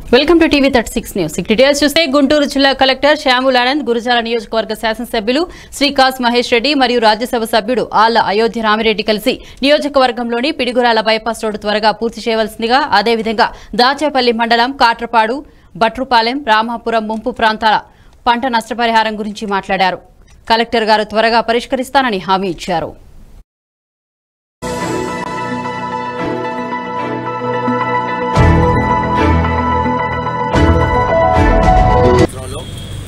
Welcome to TV thirty six news ఇక details చూస్తే గుంటూరు జిల్లా కలెక్టర్ శ్యాముల్ ఆనంద్ గురుజాల నియోజకవర్గ శాసనసభ్యులు శ్రీకాస్ మహేష్ రెడ్డి మరియు రాజ్యసభ సభ్యుడు ఆళ్ల అయోధ్య రామిరెడ్డి కలిసి నియోజకవర్గంలోని పిడుగురాల బైపాస్ రోడ్డు త్వరగా పూర్తి చేయవలసిందిగా అదేవిధంగా దాచేపల్లి మండలం కాట్రపాడు బట్రుపాలెం రామాపురం ముంపు ప్రాంతాల పంట నష్టపరిహారం గురించి మాట్లాడారు కలెక్టర్ గారు త్వరగా పరిష్కరిస్తానని హామీ ఇచ్చారు సంవత్సరంలో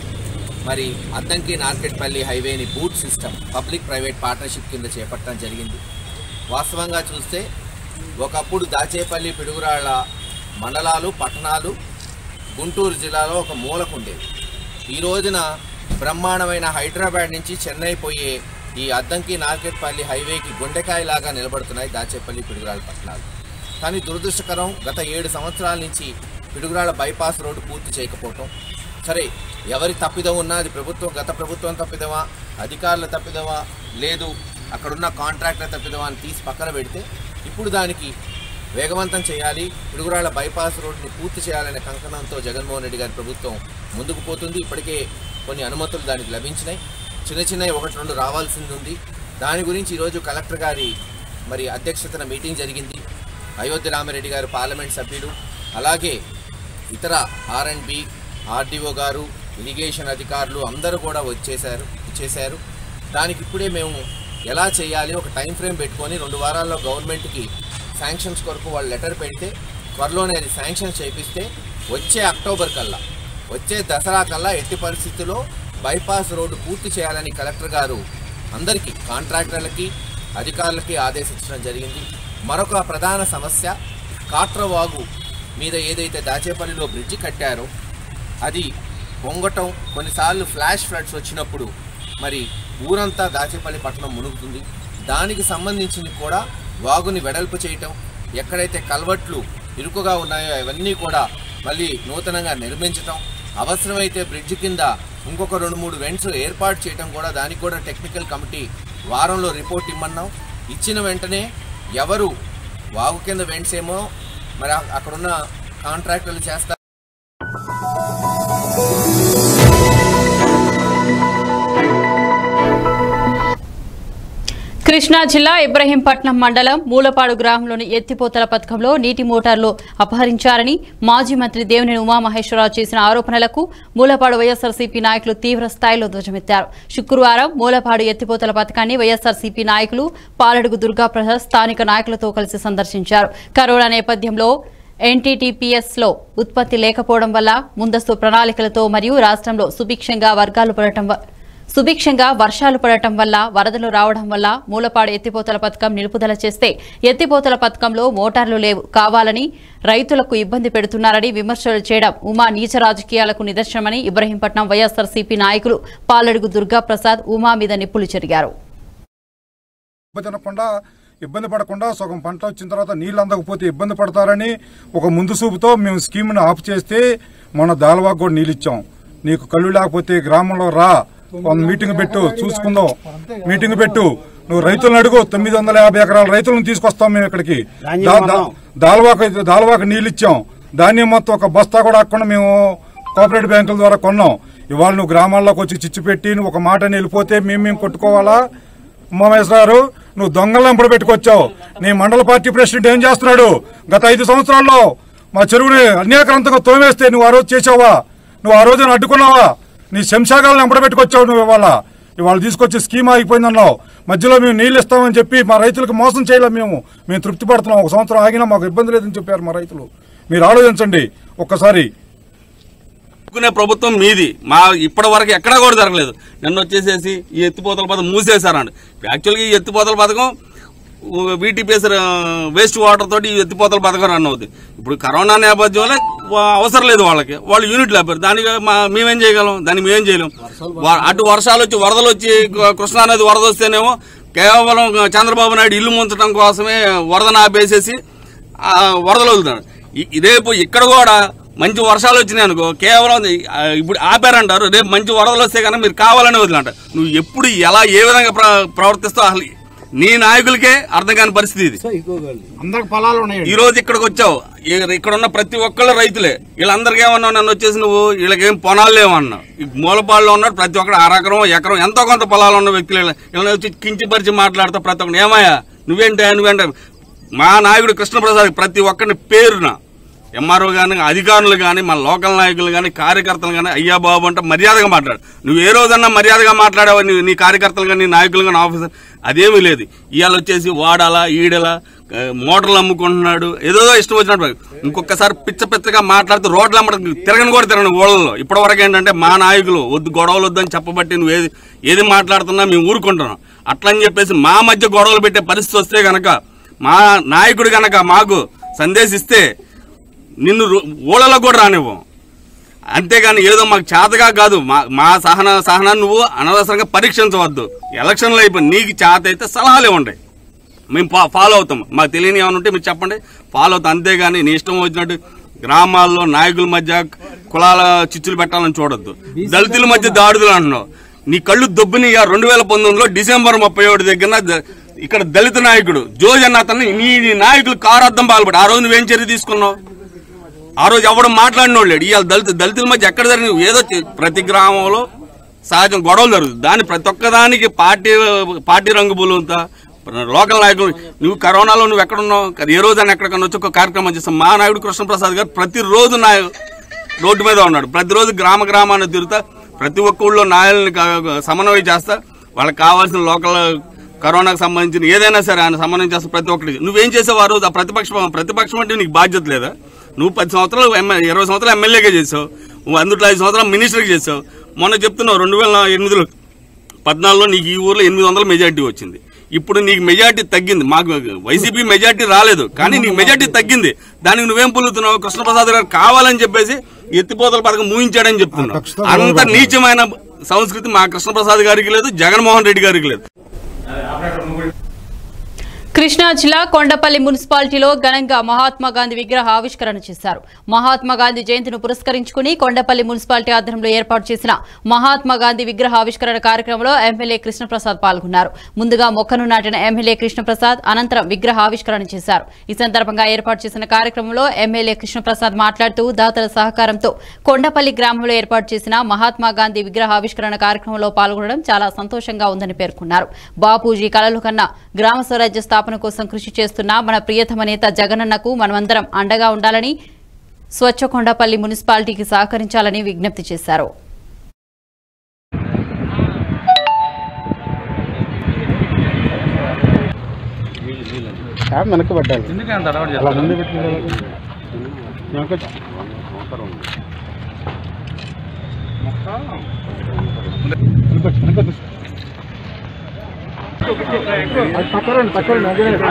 మరి అద్దంకి నార్కెట్పల్లి హైవేని boot system public private partnership కింద చేపట్టడం జరిగింది వాస్తవంగా చూస్తే ఒకప్పుడు దాచేపల్లి పిడుగురాళ్ళ మండలాలు పట్టణాలు గుంటూరు జిల్లాలో ఒక మూలకు ఉండేవి ఈ రోజున బ్రహ్మాండమైన హైదరాబాద్ నుంచి చెన్నై పోయే ఈ అద్దంకి నార్కెట్పల్లి హైవేకి గుండెకాయలాగా నిలబడుతున్నాయి దాచేపల్లి పిడుగురాళ్ళ పట్టణాలు కానీ దురదృష్టకరం గత ఏడు సంవత్సరాల నుంచి పిడుగురాళ్ళ బైపాస్ రోడ్డు పూర్తి చేయకపోవటం సరే ఎవరి తప్పిదం ఉన్నా అది ప్రభుత్వం గత ప్రభుత్వం తప్పిదమా అధికారుల తప్పిదమా లేదు అక్కడున్న కాంట్రాక్టర్ తప్పిదమా అని తీసి పక్కన పెడితే ఇప్పుడు దానికి వేగవంతం చేయాలి పిడుగురాళ్ళ బైపాస్ రోడ్డుని పూర్తి చేయాలనే కంకణంతో జగన్మోహన్ రెడ్డి గారి ప్రభుత్వం ముందుకు పోతుంది ఇప్పటికే కొన్ని అనుమతులు దానికి లభించినాయి చిన్న చిన్నవి ఒకటి రెండు రావాల్సింది ఉంది దాని గురించి ఈరోజు కలెక్టర్ గారి మరి అధ్యక్షతన మీటింగ్ జరిగింది అయోధ్య రామిరెడ్డి గారు పార్లమెంట్ సభ్యులు అలాగే ఇతర ఆర్ అండ్ బి ఆర్డీఓ గారు ఇరిగేషన్ అధికారులు అందరూ కూడా వచ్చేసారు ఇచ్చేశారు దానికి ఇప్పుడే మేము ఎలా చేయాలి ఒక టైం ఫ్రేమ్ పెట్టుకొని రెండు వారాల్లో గవర్నమెంట్కి శాంక్షన్స్ కొరకు వాళ్ళు లెటర్ పెడితే త్వరలోనే అది శాంక్షన్ చేపిస్తే వచ్చే అక్టోబర్ కల్లా వచ్చే దసరా కల్లా ఎట్టి పరిస్థితుల్లో బైపాస్ రోడ్డు పూర్తి చేయాలని కలెక్టర్ గారు అందరికీ కాంట్రాక్టర్లకి అధికారులకి ఆదేశించడం జరిగింది మరొక ప్రధాన సమస్య కాట్రవాగు మీద ఏదైతే దాచేపల్లిలో బ్రిడ్జి కట్టారో అది పొంగటం కొన్నిసార్లు ఫ్లాష్ ఫ్లడ్స్ వచ్చినప్పుడు మరి ఊరంతా దాచేపల్లి పట్టణం మునుగుతుంది దానికి సంబంధించింది కూడా వాగుని వెడల్పు చేయటం ఎక్కడైతే కల్వట్లు ఇరుకుగా ఉన్నాయో అవన్నీ కూడా మళ్ళీ నూతనంగా నిర్మించటం అవసరమైతే బ్రిడ్జ్ కింద ఇంకొక రెండు మూడు వెంట్స్ ఏర్పాటు చేయటం కూడా దానికి కూడా టెక్నికల్ కమిటీ వారంలో రిపోర్ట్ ఇమ్మన్నాం ఇచ్చిన వెంటనే ఎవరు వాగు కింద వెంట్స్ ఏమో మరి అ- అక్కడున్న కాంట్రాక్టర్లు చేస్తారు కృష్ణా జిల్లా ఇబ్రహీంపట్నం మండలం మూలపాడు గ్రామంలోని ఎత్తిపోతల పథకంలో నీటి మోటార్లు అపహరించారని మాజీ మంత్రి దేవినేని ఉమామహేశ్వరరావు చేసిన ఆరోపణలకు మూలపాడు వైఎస్ఆర్సీపీ నాయకులు తీవ్ర స్థాయిలో ధ్వజమెత్తారు శుక్రవారం మూలపాడు ఎత్తిపోతల పథకాన్ని వైఎస్ఆర్సీపీ నాయకులు పాలడుగు దుర్గాప్రసాద్ స్థానిక నాయకులతో కలిసి సందర్శించారు కరోనా నేపథ్యంలో ఎన్టీటీపీఎస్ లో ఉత్పత్తి లేకపోవడం వల్ల ముందస్తు ప్రణాళికలతో మరియు రాష్ట్రంలో సుభిక్షంగా వర్గాలు పడటం వ- సుభిక్షంగా వర్షాలు పడటం వల్ల వరదలు రావడం వల్ల మూలపాడు ఎత్తిపోతల పథకం నిలుపుదల చేస్తే ఎత్తిపోతల పథకంలో మోటార్లు లేవు కావాలని రైతులకు ఇబ్బంది పెడుతున్నారని విమర్శలు చేయడం ఉమా నీచ రాజకీయాలకు నిదర్శనమని ఇబ్రహీంపట్నం వైఎస్ఆర్సీపీ నాయకులు పాలడుగు దుర్గాప్రసాద్ ఉమా మీద నిప్పులు చెరిగారు దెబ్బ తినకుండా ఇబ్బంది పడకుండా సగం పంట వచ్చిన తర్వాత నీళ్ళు అందకపోతే ఇబ్బంది పడతారని ఒక ముందు చూపుతో మేము స్కీమ్ని ఆఫ్ చేస్తే మొన్న దాల్వాకు కూడా నీళ్ళు ఇచ్చాం నీకు కళ్ళు లేకపోతే గ్రామంలో రా ఒక మీటింగ్ పెట్టు చూసుకుందాం మీటింగ్ పెట్టు నువ్వు రైతులను అడుగు తొమ్మిది వందల యాభై ఎకరాల రైతులను తీసుకొస్తాం మేము ఇక్కడికి దా- దా- దాల్వాకు అయితే- దాల్వాకు నీళ్ళు ఇచ్చాం ధాన్యం మొత్తం ఒక బస్తా కూడా అక్కడ మేము కోఆపరేటివ్ బ్యాంకుల ద్వారా కొన్నాం ఇవాళ నువ్వు గ్రామాల్లోకి వచ్చి చిచ్చు పెట్టి నువ్వు ఒక మాట వెళ్ళిపోతే మేము మేము కొట్టుకోవాలా ఉమామేశ్వరారు నువ్వు దొంగలను ఎంపడ పెట్టుకొచ్చావు నీ మండల పార్టీ ప్రెసిడెంట్ ఏం చేస్తున్నాడు గత ఐదు సంవత్సరాల్లో మా చెరువుని అన్యాక్రాంతంగా తోమేస్తే నువ్వు ఆ రోజు చేసావా నువ్వు ఆ రోజున అడ్డుకున్నావా నీ శంషాగాలను ఎంపడ పెట్టుకొచ్చావు నువ్వు ఇవాళ ఇవాళ తీసుకొచ్చి స్కీమ్ ఆగిపోయిందన్నావు మధ్యలో మేము నీళ్ళు ఇస్తామని చెప్పి మా రైతులకు మోసం చేయలేం మేము మేము తృప్తి పడుతున్నాం ఒక సంవత్సరం ఆగినా మాకు ఇబ్బంది లేదని చెప్పారు మా రైతులు మీరు ఆలోచించండి ఒక్కసారి అనుకునే ప్రభుత్వం మీది మా ఇప్పటి వరకు ఎక్కడా కూడా జరగలేదు నిన్న వచ్చేసేసి ఈ ఎత్తిపోతల పథకం మూసేశారండి యాక్చువల్గా ఈ ఎత్తిపోతల పథకం వీటీపీఎస్ వేస్ట్ వాటర్ తోటి ఈ ఎత్తిపోతల పథకం రన్ అవుతుంది ఇప్పుడు కరోనా నేపథ్యంలో వా- అవసరం లేదు వాళ్ళకి వాళ్ళు యూనిట్లు ఆపారు దానికి మా- మేమేం చేయగలం దాన్ని మేమేం చేయలేం వా- అటు వర్షాలు వచ్చి వరదలు వచ్చి క- కృష్ణానది వరద వస్తేనేమో కేవలం చంద్రబాబు నాయుడు ఇల్లు ముంచడం కోసమే వరదను ఆపేసేసి ఆ, వరదలు వదులుతాడు ఈ- రేపు ఇక్కడ కూడా మంచి వర్షాలు వచ్చినాయి అనుకో కేవలం ఆ, ఇప్పుడు ఆపారంటారు రేపు మంచి వరదలు వస్తే కనుక మీరు కావాలని వదిలంట నువ్వు ఎప్పుడు ఎలా ఏ విధంగా ప్ర- ప్రవర్తిస్తావు అసలు నీ నాయకులకే అర్థం కాని పరిస్థితి ఇది అందరికి పొలాలు ఉన్నాయి ఈ రోజు ఇక్కడికి వచ్చావు ఈ- ఇక్కడ ఉన్న ప్రతి ఒక్కళ్ళు రైతులే వీళ్ళందరికీ ఏమన్నావు నన్ను వచ్చేసి నువ్వు వీళ్ళకేం పొలాలు లేవన్నావు ఈ మూలపాడులో ఉన్నాడు ప్రతి ఒక్కడు అరెకరం ఎకరం ఎంతో కొంత పొలాలు ఉన్న వ్యక్తులు వీళ్ళ- వీళ్ళని వచ్చి కించిపరిచి మాట్లాడతా ప్రతి ఒక్కడు ఏమయ్యా నువ్వేంటే నువ్వేంటే మా నాయకుడు కృష్ణప్రసాద్ ప్రతి ఒక్కరిని పేరున ఎంఆర్ఓ కానీ అధికారులు కానీ మన లోకల్ నాయకులు కానీ కార్యకర్తలు కానీ అయ్యా బాబు అంటే మర్యాదగా మాట్లాడు నువ్వు ఏ రోజన్నా మర్యాదగా మాట్లాడావా నీ నీ కార్యకర్తలు కానీ నీ నాయకులు కానీ ఆఫీసర్ అదేమీ లేదు ఇవాళ వచ్చేసి వాడాలా ఈడలా ఆ, మోటార్లు అమ్ముకుంటున్నాడు ఏదో ఇష్టం వచ్చినట్టు ఇంకొకసారి పిచ్చ పిచ్చగా మాట్లాడుతూ రోడ్లు అమ్మడం తిరగని కూడా తిరగని ఊళ్ళలో ఇప్పటి వరకు ఏంటంటే మా నాయకులు వద్దు గొడవలు వద్దని చెప్పబట్టి నువ్వు ఏది ఏది మాట్లాడుతున్నా మేము ఊరుకుంటున్నాం అట్లని చెప్పేసి మా మధ్య గొడవలు పెట్టే పరిస్థితి వస్తే గనక మా నాయకుడు గనక మాకు సందేశిస్తే నిన్ను రు- ఊళ్ళలో కూడా రానివ్వం అంతేగాని ఏదో మాకు చేతగా కాదు మా మా సహన సహనాన్ని నువ్వు అనవసరంగా పరీక్షించవద్దు ఎలక్షన్లు అయిపోయి నీకు చేత అయితే సలహాలు ఇవ్వండి మేము ఫా- ఫాలో అవుతాం మాకు తెలియని ఏమైనా ఉంటే మీరు చెప్పండి ఫాలో అవుతాం అంతేగాని నీ ఇష్టం వచ్చినట్టు గ్రామాల్లో నాయకుల మధ్య కులాల చిచ్చులు పెట్టాలని చూడొద్దు దళితుల మధ్య దాడులు అంటున్నావు నీ కళ్ళు దొబ్బుని రెండు వేల పంతొమ్మిదిలో డిసెంబర్ ముప్పై ఒకటి దగ్గర ద- ఇక్కడ దళిత నాయకుడు జోజ్ అన్న అతన్ని నీ నీ నాయకులు కారార్థం పాల్పడి ఆ రోజు నువ్వేం చర్య తీసుకున్నావు ఆ రోజు ఎవడు మాట్లాడినోడు లేడు ఇవాళ దళిత దళితుల మధ్య ఎక్కడ జరిగింది ఏదో చే- ప్రతి గ్రామంలో సహజం గొడవలు జరుగుతుంది దాని ప్రతి ఒక్కదానికి పార్టీ పార్టీ రంగు బులుంతా లోకల్ నాయకులు నువ్వు కరోనాలో నువ్వు ఎక్కడున్నావు ఏ రోజైనా ఎక్కడికన్నా వచ్చి ఒక కార్యక్రమం చేస్తాం మా నాయుడు కృష్ణప్రసాద్ గారు ప్రతిరోజు నా రోడ్డు మీద ఉన్నాడు ప్రతిరోజు గ్రామ గ్రామాన్ని తిరుగుతా ప్రతి ఒక్క ఊళ్ళో నాయల్ని క- సమన్వయం చేస్తా వాళ్ళకి కావాల్సిన లోకల్ కరోనాకు సంబంధించిన ఏదైనా సరే ఆయన సమన్వయం చేస్తా ప్రతి ఒక్కరికి నువ్వేం చేసావు ఆ రోజు ఆ ప్రతిపక్షం ప్రతిపక్షం అంటే నీకు బాధ్యత లేదా నువ్వు పది సంవత్సరాలు ఎమ్మె- ఇరవై సంవత్సరాలు ఎమ్మెల్యేగా చేసావు నువ్వు అందులో ఐదు సంవత్సరాలు మినిస్టర్గా చేసావు మొన్న చెప్తున్నావు రెండు వేల ఎనిమిదిలో పద్నాలుగులో నీకు ఈ ఊర్లో ఎనిమిది వందల మెజార్టీ వచ్చింది ఇప్పుడు నీకు మెజార్టీ తగ్గింది మాకు వైసీపీ మెజార్టీ రాలేదు కానీ నీకు మెజార్టీ తగ్గింది దానికి నువ్వేం పొందుతున్నావు కృష్ణప్రసాద్ గారు కావాలని చెప్పేసి ఎత్తిపోతల పథకం మూయించాడని చెప్తున్నావు అంత నీచమైన సంస్కృతి మా కృష్ణప్రసాద్ గారికి లేదు జగన్మోహన్ రెడ్డి గారికి లేదు కృష్ణా జిల్లా కొండపల్లి మున్సిపాలిటీలో ఘనంగా మహాత్మా గాంధీ విగ్రహ ఆవిష్కరణ చేశారు మహాత్మా గాంధీ జయంతిని పురస్కరించుకుని కొండపల్లి మున్సిపాలిటీ ఆధ్వర్యంలో ఏర్పాటు చేసిన మహాత్మా గాంధీ విగ్రహ ఆవిష్కరణ కార్యక్రమంలో ఎమ్మెల్యే కృష్ణప్రసాద్ పాల్గొన్నారు ముందుగా మొక్కను నాటిన ఎమ్మెల్యే కృష్ణప్రసాద్ అనంతరం విగ్రహ ఆవిష్కరణ చేశారు ఈ సందర్భంగా ఏర్పాటు చేసిన కార్యక్రమంలో ఎమ్మెల్యే కృష్ణప్రసాద్ మాట్లాడుతూ దాతల సహకారంతో కొండపల్లి గ్రామంలో ఏర్పాటు చేసిన మహాత్మా గాంధీ విగ్రహ ఆవిష్కరణ కార్యక్రమంలో పాల్గొనడం చాలా సంతోషంగా ఉందని పేర్కొన్నారు బాపూజీ కలలు కన్నా గ్రామ స్వరాజ్య స్థాపన కోసం కృషి చేస్తున్న మన ప్రియతమ నేత జగనన్నకు మనమందరం అండగా ఉండాలని స్వచ్ఛ కొండపల్లి మున్సిపాలిటీకి సహకరించాలని విజ్ఞప్తి చేశారు వెనక్కి పడ్డాలి అలా ముందు పెట్టిన వెనకొచ్చి వెనకొచ్చి, వెనకొచ్చి. అది పక్కరండి, పక్కరండి,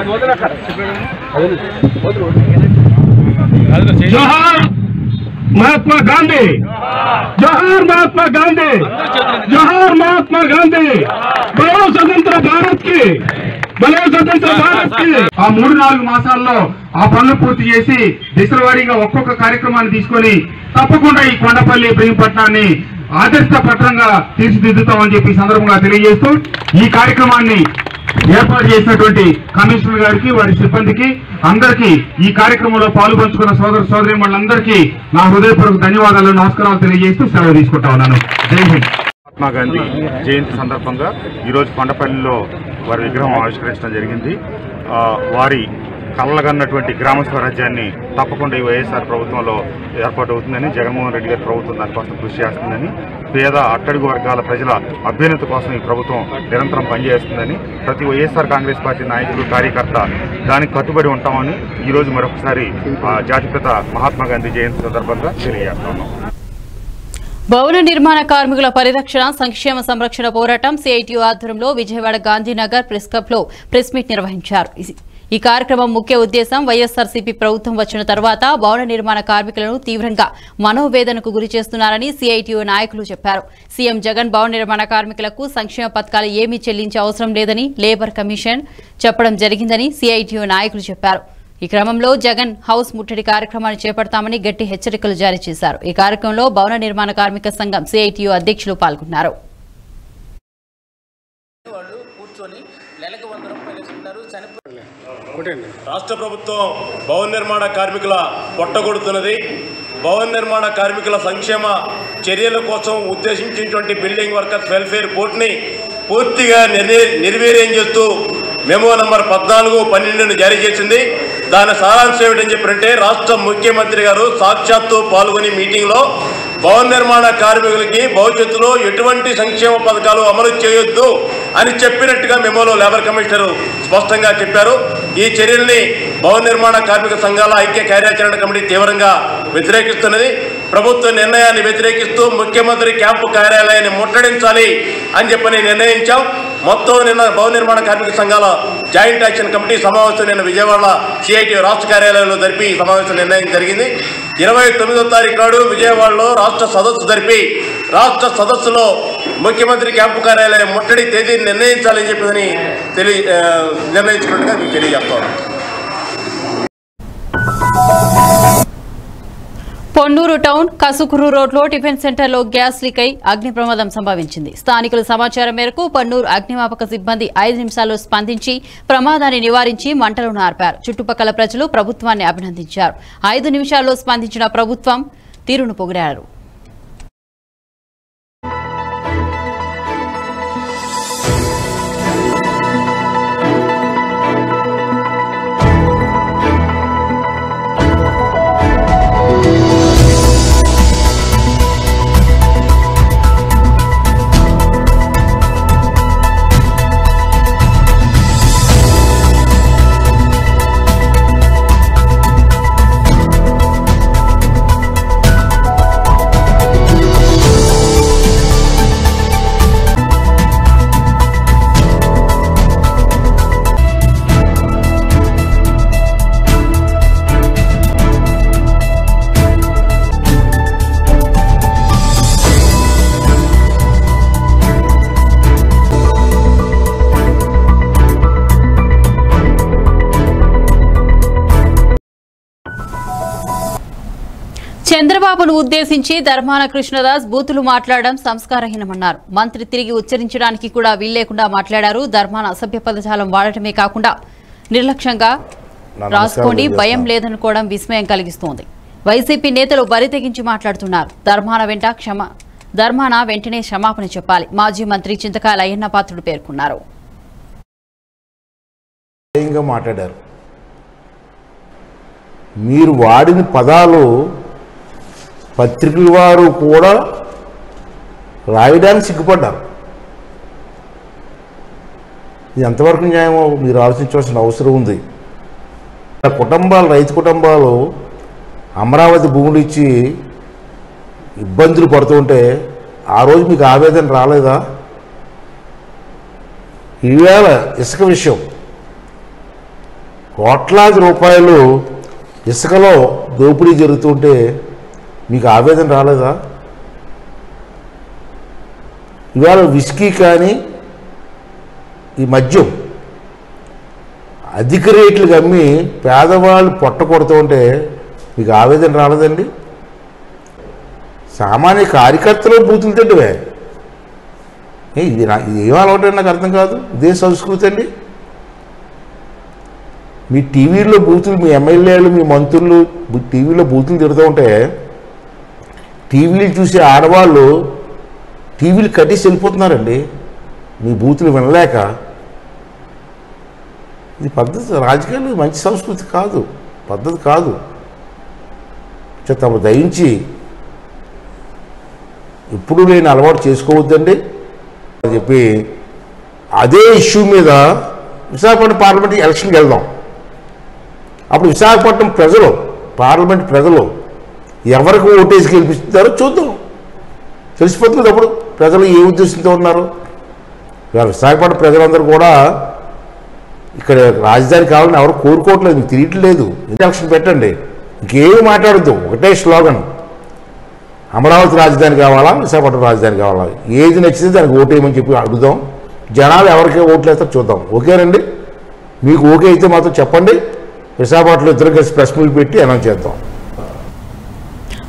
అదే. జోహార్ మహాత్మా గాంధీ జోహార్ మహాత్మా గాంధీ జోహార్ మహాత్మా గాంధీ బలో స్వతంత్ర భారత్ కి బలో స్వతంత్ర భారత్ కి ఆ మూడు నాలుగు మాసాల్లో ఆ పనులు పూర్తి చేసి దిశల వారీగా ఒక్కొక్క కార్యక్రమాన్ని తీసుకొని తప్పకుండా ఈ కొండపల్లి భీమపట్నాన్ని ఆదర్శ పట్టణంగా తీర్చిదిద్దుతామని చెప్పి ఈ సందర్భంగా తెలియజేస్తూ ఈ కార్యక్రమాన్ని ఏర్పాటు చేసినటువంటి కమిషనర్ గారికి వారి సిబ్బందికి అందరికీ ఈ కార్యక్రమంలో పాలు పంచుకున్న సోదర సోదరి వాళ్ళందరికీ నా హృదయపూర్వక ధన్యవాదాలు నమస్కారాలు తెలియజేస్తూ సెలవు తీసుకుంటా ఉన్నాను జై హింద్ మహాత్మా గాంధీ జయంతి సందర్భంగా ఈరోజు కొండపల్లిలో వారి విగ్రహం ఆవిష్కరించడం జరిగింది ఆ, వారి కళ్ళగన్నటువంటి గ్రామ స్వరాజ్యాన్ని తప్పకుండా ఈ వైఎస్ఆర్ ప్రభుత్వంలో ఏర్పాటు అవుతుందని జగన్మోహన్ రెడ్డి గారి ప్రభుత్వం దానికోసం కృషి చేస్తుందని పేద అట్టడుగు వర్గాల ప్రజల అభ్యున్నతి కోసం ఈ ప్రభుత్వం నిరంతరం పనిచేస్తుందని ప్రతి వైఎస్ఆర్ కాంగ్రెస్ పార్టీ నాయకులు కార్యకర్త దానికి కట్టుబడి ఉంటామని ఈరోజు మరొకసారి ఆ, జాతిపిత మహాత్మా గాంధీ జయంతి సందర్భంగా తెలియజేస్తున్నాం భవన నిర్మాణ కార్మికుల పరిరక్షణ సంక్షేమ సంరక్షణ పోరాటం సిఐటియు ఆధ్వర్యంలో విజయవాడ గాంధీనగర్ ప్రెస్ క్లబ్ లో ప్రెస్ మీట్ నిర్వహించారు ఈ- ఈ కార్యక్రమం ముఖ్య ఉద్దేశం వైఎస్ఆర్సీపీ ప్రభుత్వం వచ్చిన తర్వాత భవన నిర్మాణ కార్మికులను తీవ్రంగా మనోవేదనకు గురి చేస్తున్నారని సిఐటియు నాయకులు చెప్పారు సీఎం జగన్ భవన నిర్మాణ కార్మికులకు సంక్షేమ పథకాలు ఏమీ చెల్లించే అవసరం లేదని లేబర్ కమిషన్ చెప్పడం జరిగిందని సిఐటియు నాయకులు చెప్పారు ఈ క్రమంలో జగన్ హౌస్ ముట్టడి కార్యక్రమాన్ని చేపడతామని గట్టి హెచ్చరికలు జారీ చేశారు ఈ కార్యక్రమంలో భవన నిర్మాణ కార్మిక సంఘం సిఐటియు అధ్యక్షులు పాల్గొన్నారు వాళ్ళు కూర్చొని నెలకు వంద రూపాయలు రాష్ట్ర ప్రభుత్వం భవన నిర్మాణ కార్మికుల పొట్టగొడుతున్నది భవన నిర్మాణ కార్మికుల సంక్షేమ చర్యల కోసం ఉద్దేశించినటువంటి బిల్డింగ్ వర్కర్స్ వెల్ఫేర్ బోర్డుని పూర్తిగా నిర్వీ నిర్వీర్యం చేస్తూ మెమో నంబర్ పద్నాలుగు పన్నెండును జారీ చేసింది దాని సారాంశం ఏమిటని చెప్పారంటే రాష్ట్ర ముఖ్యమంత్రి గారు సాక్షాత్తు పాల్గొని మీటింగ్లో భవన నిర్మాణ కార్మికులకి భవిష్యత్తులో ఎటువంటి సంక్షేమ పథకాలు అమలు చేయొద్దు అని చెప్పినట్టుగా మెమోలో లేబర్ కమిషనర్ స్పష్టంగా చెప్పారు ఈ చర్యల్ని భవన నిర్మాణ కార్మిక సంఘాల ఐక్య కార్యాచరణ కమిటీ తీవ్రంగా వ్యతిరేకిస్తున్నది ప్రభుత్వ నిర్ణయాన్ని వ్యతిరేకిస్తూ ముఖ్యమంత్రి క్యాంపు కార్యాలయాన్ని ముట్టడించాలి అని చెప్పని నిర్ణయించాం మొత్తం నిన్న భవన నిర్మాణ కార్మిక సంఘాల జాయింట్ యాక్షన్ కమిటీ సమావేశం నిన్న విజయవాడ సిఐటి రాష్ట్ర కార్యాలయంలో జరిపి ఈ సమావేశం నిర్ణయం జరిగింది ఇరవై తొమ్మిదో తారీఖు నాడు విజయవాడలో రాష్ట్ర సదస్సు జరిపి రాష్ట్ర సదస్సులో ముఖ్యమంత్రి క్యాంపు కార్యాలయం ముట్టడి తేదీని నిర్ణయించాలని చెప్పి తెలియ ఆ, నిర్ణయించుకున్నట్టుగా మీకు తెలియజేస్తాను పొన్నూరు టౌన్ కసుకురు రోడ్లో టిఫిన్ సెంటర్లో గ్యాస్ లీక్ అయి అగ్ని ప్రమాదం సంభవించింది స్థానికుల సమాచారం మేరకు పన్నూరు అగ్నిమాపక సిబ్బంది ఐదు నిమిషాల్లో స్పందించి ప్రమాదాన్ని నివారించి మంటలను ఆర్పారు చుట్టుపక్కల ప్రజలు ప్రభుత్వాన్ని అభినందించారు ఐదు నిమిషాల్లో స్పందించిన ప్రభుత్వం తీరును పొగిడారు చంద్రబాబును ఉద్దేశించి ధర్మాన కృష్ణదాస్ బూతులు మాట్లాడడం సంస్కారహీనమన్నారు మంత్రి తిరిగి ఉచ్చరించడానికి కూడా వీల్లేకుండా మాట్లాడారు ధర్మాన అసభ్య పదజాలం వాడటమే కాకుండా నిర్లక్ష్యంగా రాసుకోండి భయం లేదనుకోవడం విస్మయం కలిగిస్తోంది వైసీపీ నేతలు బరి తెగించి మాట్లాడుతున్నారు ధర్మాన వెంట క్షమ ధర్మాన వెంటనే క్షమాపణ చెప్పాలి మాజీ మంత్రి చింతకాయల అయ్యన్న పాత్రుడు పేర్కొన్నారు న్యాయంగా మాట్లాడారు మీరు వాడిన పదాలు పత్రికల వారు కూడా రాయడానికి సిగ్గుపడ్డారు ఇది ఎంతవరకు న్యాయమో మీరు ఆలోచించవలసిన అవసరం ఉంది ఆ కుటుంబాలు రైతు కుటుంబాలు అమరావతి భూములు ఇచ్చి ఇబ్బందులు పడుతుంటే ఆ రోజు మీకు ఆవేదన రాలేదా ఈవేళ ఇసుక విషయం కోట్లాది రూపాయలు ఇసుకలో దోపిడీ జరుగుతుంటే మీకు ఆవేదన రాలేదా ఇవాళ విస్కీ కానీ ఈ మద్యం అధిక రేట్లకు అమ్మి పేదవాళ్ళు పొట్ట కొడుతుంటే మీకు ఆవేదన రాలేదండి సామాన్య కార్యకర్తలు బూతులు తింటవే ఏ, ఇది నా ఇది ఏం అలవాటు నాకు అర్థం కాదు ఇదే సంస్కృతి అండి మీ టీవీలో బూతులు మీ ఎమ్మెల్యేలు మీ మంత్రులు బు- టీవీలో బూతులు తిడుతూ ఉంటే టీవీలు చూసే ఆడవాళ్ళు టీవీలు కట్టేసి వెళ్ళిపోతున్నారండి మీ బూతులు వినలేక ఇది పద్ధతి రాజకీయాలు మంచి సంస్కృతి కాదు పద్ధతి కాదు చే తమ దయించి ఇప్పుడు నేను అలవాటు చేసుకోవద్దండి అని చెప్పి అదే ఇష్యూ మీద విశాఖపట్నం పార్లమెంట్ ఎలక్షన్కి వెళ్దాం అప్పుడు విశాఖపట్నం ప్రజలు పార్లమెంట్ ప్రజలు ఎవరికి ఓటేసి గెలిపిస్తారో చూద్దాం తెలిసిపోతుంది అప్పుడు ప్రజలు ఏ ఉద్దేశంతో ఉన్నారు ఇవాళ విశాఖపట్నం ప్రజలందరూ కూడా ఇక్కడ రాజధాని కావాలని ఎవరు కోరుకోవట్లేదు మీకు తెలియట్లేదు ఎలక్షన్ పెట్టండి ఇంకేమి మాట్లాడద్దు ఒకటే స్లోగన్ అమరావతి రాజధాని కావాలా విశాఖపట్నం రాజధాని కావాలా ఏది నచ్చితే దానికి ఓటేయమని చెప్పి అడుగుదాం జనాలు ఎవరికి ఓట్లు వేస్తారో చూద్దాం ఓకేనండి మీకు ఓకే అయితే మాత్రం చెప్పండి విశాఖపట్నంలో ఇద్దరు కలిసి ప్రెస్ మీట్ పెట్టి అనౌన్స్ చేద్దాం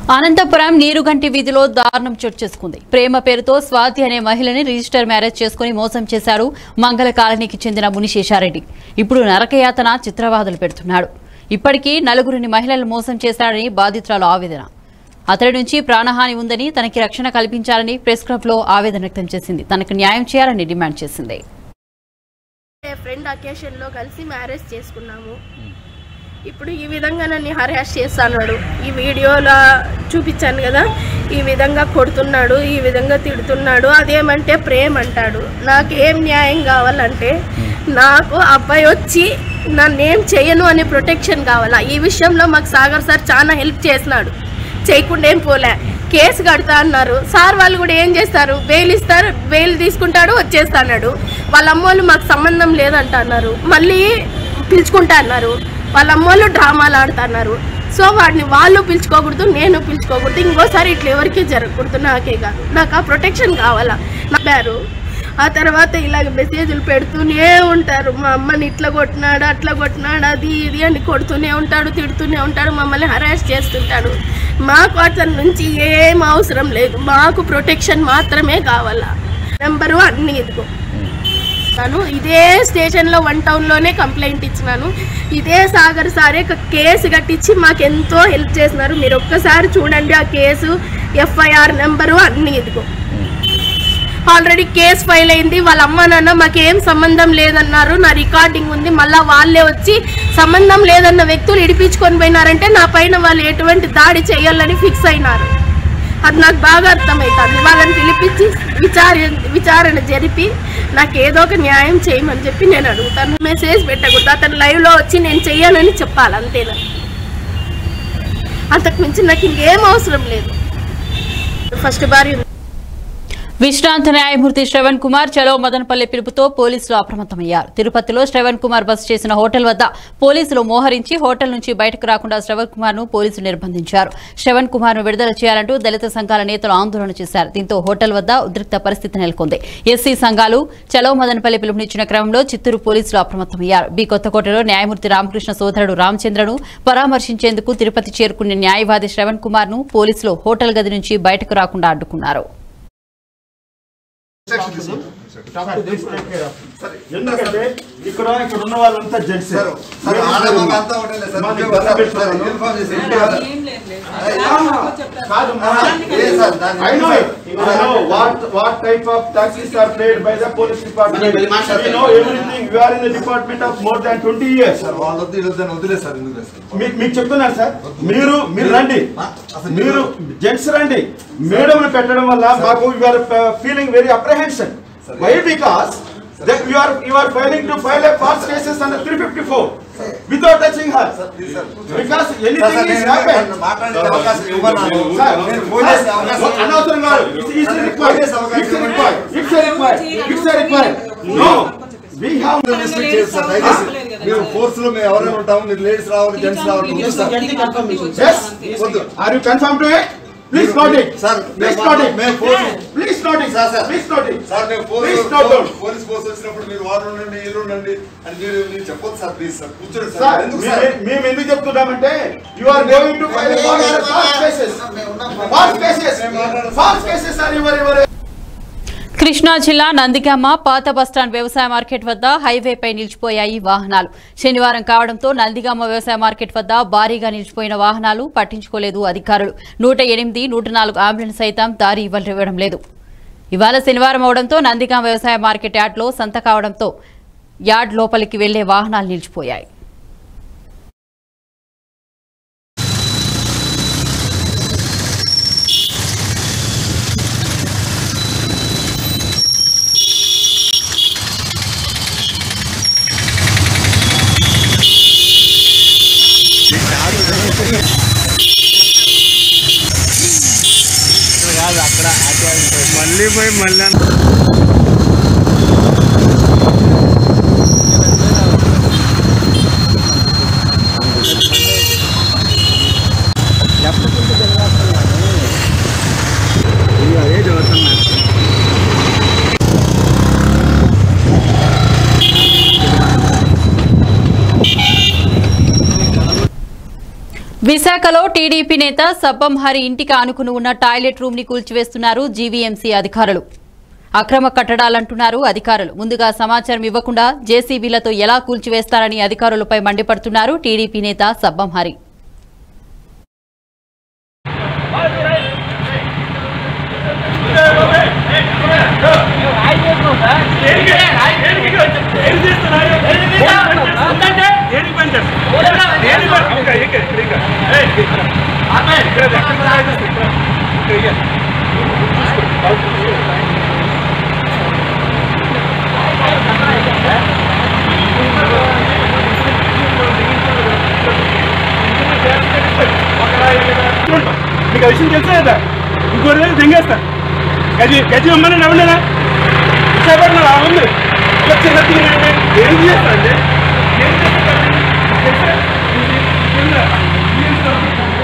అనంతపురం నీరుగంటి వీధిలో దారుణం చోటు చేసుకుంది ప్రేమ పేరుతో స్వాతి అనే మహిళని రిజిస్టర్ మ్యారేజ్ చేసుకుని మోసం చేశారు మంగళ కాలనీకి చెందిన మునిశేషారెడ్డి ఇప్పుడు నరకయాతన చిత్రవాదులు పెడుతున్నాడు ఇప్పటికీ నలుగురిని మహిళలు మోసం చేశాడని బాధితురాలు ఆవేదన అతడి నుంచి ప్రాణహాని ఉందని తనకి రక్షణ కల్పించాలని ప్రెస్ క్లబ్ లో ఆవేదన వ్యక్తం చేసింది తనకు న్యాయం చేయాలని డిమాండ్ చేసింది ఫ్రెండ్ అకేషన్ లో కలిసి మ్యారేజ్ చేసుకున్నాము ఇప్పుడు ఈ విధంగా నన్ను హరాస్ చేస్తున్నాడు ఈ వీడియోలో చూపించాను కదా ఈ విధంగా కొడుతున్నాడు ఈ విధంగా తిడుతున్నాడు అదేమంటే ప్రేమ అంటాడు నాకు ఏం న్యాయం కావాలంటే నాకు అబ్బాయి వచ్చి నన్నేం చేయను అనే ప్రొటెక్షన్ కావాలా ఈ విషయంలో మాకు సాగర్ సార్ చాలా హెల్ప్ చేసినాడు చేయకుండా ఏం పోలే కేసు కడతా అన్నారు సార్ వాళ్ళు కూడా ఏం చేస్తారు బెయిల్ ఇస్తారు బెయిల్ తీసుకుంటాడు వచ్చేస్తాడు వాళ్ళ అమ్మోళ్ళు మాకు సంబంధం లేదంటున్నారు మళ్ళీ పిలుచుకుంటా అన్నారు వాళ్ళ అమ్మోళ్ళు డ్రామాలు ఆడుతున్నారు సో వాడిని వాళ్ళు పిలుచుకోకూడదు నేను పిలుచుకోకూడదు ఇంకోసారి ఇట్లా ఎవరికి జరగకూడదు నాకే కాదు నాకు ఆ ప్రొటెక్షన్ కావాలా నమ్మారు ఆ తర్వాత ఇలాగ మెసేజ్లు పెడుతూనే ఉంటారు మా అమ్మని ఇట్లా కొట్టినాడు అట్లా కొట్టినాడు అది ఇది అని కొడుతూనే ఉంటాడు తిడుతూనే ఉంటాడు మమ్మల్ని హరాస్ చేస్తుంటాడు మాకు అతని నుంచి ఏం అవసరం లేదు మాకు ప్రొటెక్షన్ మాత్రమే కావాలా నెంబరు అన్ని ఇదిగో నేను ఇదే స్టేషన్లో వన్ టౌన్లోనే కంప్లైంట్ ఇచ్చినాను ఇదే సాగర్ సారే ఒక కేసు కట్టించి మాకు ఎంతో హెల్ప్ చేసినారు మీరు ఒక్కసారి చూడండి ఆ కేసు ఎఫ్ఐఆర్ నెంబరు అన్ని ఇదిగో ఆల్రెడీ కేసు ఫైల్ అయింది వాళ్ళ అమ్మ నాన్న మాకేం సంబంధం లేదన్నారు నా రికార్డింగ్ ఉంది మళ్ళీ వాళ్ళే వచ్చి సంబంధం లేదన్న వ్యక్తులు ఇడిపించుకొని పోయినారంటే నా పైన వాళ్ళు ఎటువంటి దాడి చేయాలని ఫిక్స్ అయినారు అది నాకు బాగా అర్థమవుతుంది వాళ్ళని పిలిపించి విచార విచారణ జరిపి నాకు ఏదో ఒక న్యాయం చేయమని చెప్పి నేను అడుగుతాను మెసేజ్ పెట్టకూడదు అతను లైవ్లో వచ్చి నేను చెయ్యాలని చెప్పాలి అంతేనా అంతకు మించి నాకు ఇంకేం అవసరం లేదు ఫస్ట్ భార్య విశ్రాంత న్యాయమూర్తి శ్రవణ్ కుమార్ చలో మదనపల్లి పిలుపుతో పోలీసులు అప్రమత్తమయ్యారు తిరుపతిలో శ్రవణ్ కుమార్ బస చేసిన హోటల్ వద్ద పోలీసులు మోహరించి హోటల్ నుంచి బయటకు రాకుండా శ్రవణ్ కుమార్ ను పోలీసులు నిర్బంధించారు శ్రవణ్ కుమార్ ను విడుదల చేయాలంటూ దళిత సంఘాల నేతలు ఆందోళన చేశారు దీంతో హోటల్ వద్ద ఉద్రిక్త పరిస్థితి నెలకొంది ఎస్సీ సంఘాలు చలో మదనపల్లి పిలుపునిచ్చిన క్రమంలో చిత్తూరు పోలీసులు అప్రమత్తమయ్యారు బి కొత్తకోటలో న్యాయమూర్తి రామకృష్ణ సోదరుడు రామచంద్రను పరామర్శించేందుకు తిరుపతి చేరుకున్న న్యాయవాది శ్రవణ్ కుమార్ ను పోలీసులు హోటల్ గది నుంచి బయటకు రాకుండా అడ్డుకున్నారు ఎందుకంటే ఇక్కడ ఇక్కడ ఉన్న వాళ్ళంతా gents what type of taxes are paid by the police department. We know everything. We are in the department of more than 20 years. మీ- మీకు చెప్తున్నాను సార్ మీరు మీరు రండి మీరు జెంట్స్ రండి మేడం పెట్టడం వల్ల మాకు you are feeling very apprehension why because you are you are filing to file a false cases under 354 without touching her because anything is happened అనవసరం కాదు it's required it's required it's required it's required no we have మీరు force లో మేము ఎవరైనా ఉంటాము మీరు ladies రావాలి gents రావాలి వద్దు సార్. yes వద్దు are you confirmed to it please note it sir please note it మేము force please note it sir, sir. please note it sir మేము Please force note down. Police force వచ్చినప్పుడు మీరు వారు ఉండండి ఇల్లు ఉండండి అని మీరు మీరు చెప్పొద్దు సార్ ప్లీజ్ సార్ కూర్చోండి సార్ సార్ ఎందుకు సార్ మేము- మేము ఎందుకు చెప్తున్నామంటే you are going to file false cases false cases false cases are your your Krishna జిల్లా నందిగామ పాత బస్టాండ్ వ్యవసాయ మార్కెట్ వద్ద హైవేపై నిలిచిపోయాయి వాహనాలు శనివారం కావడంతో నందిగామ వ్యవసాయ మార్కెట్ వద్ద భారీగా నిలిచిపోయిన వాహనాలు పట్టించుకోలేదు అధికారులు నూట ఎనిమిది నూట నాలుగు అంబులెన్స్ సైతం దారి ఇవ్వడం లేదు ఇవాళ శనివారం అవడంతో నందిగామ వ్యవసాయ మార్కెట్ యార్డ్లో సంత కావడంతో యార్డ్ లోపలికి వెళ్లే వాహనాలు నిలిచిపోయాయి మళ్ళీ పోయి మళ్ళీ విశాఖలో టీడీపీ నేత సబ్బం హరి ఇంటికి ఆనుకుని ఉన్న టాయిలెట్ రూమ్ ని కూల్చివేస్తున్నారు జీవీఎంసీ అధికారులు అక్రమ కట్టడాలంటున్నారు అధికారులు ముందుగా సమాచారం ఇవ్వకుండా జేసీబీలతో ఎలా కూల్చివేస్తారని అధికారులపై మండిపడుతున్నారు టీడీపీ నేత సబ్బం హరి మీకు ఆ విషయం తెలుసా కదా ఇంకోటి దగ్గర తెంగేస్తా గజి గజి అమ్మని నవ్వలేదా విశాఖపట్నం రా ఉంది ఇలా చిన్న చిన్న ఏం చేస్తా అండి ఏం చేస్తా? తెలుసా? తెలుసా? ఏం చేస్తా?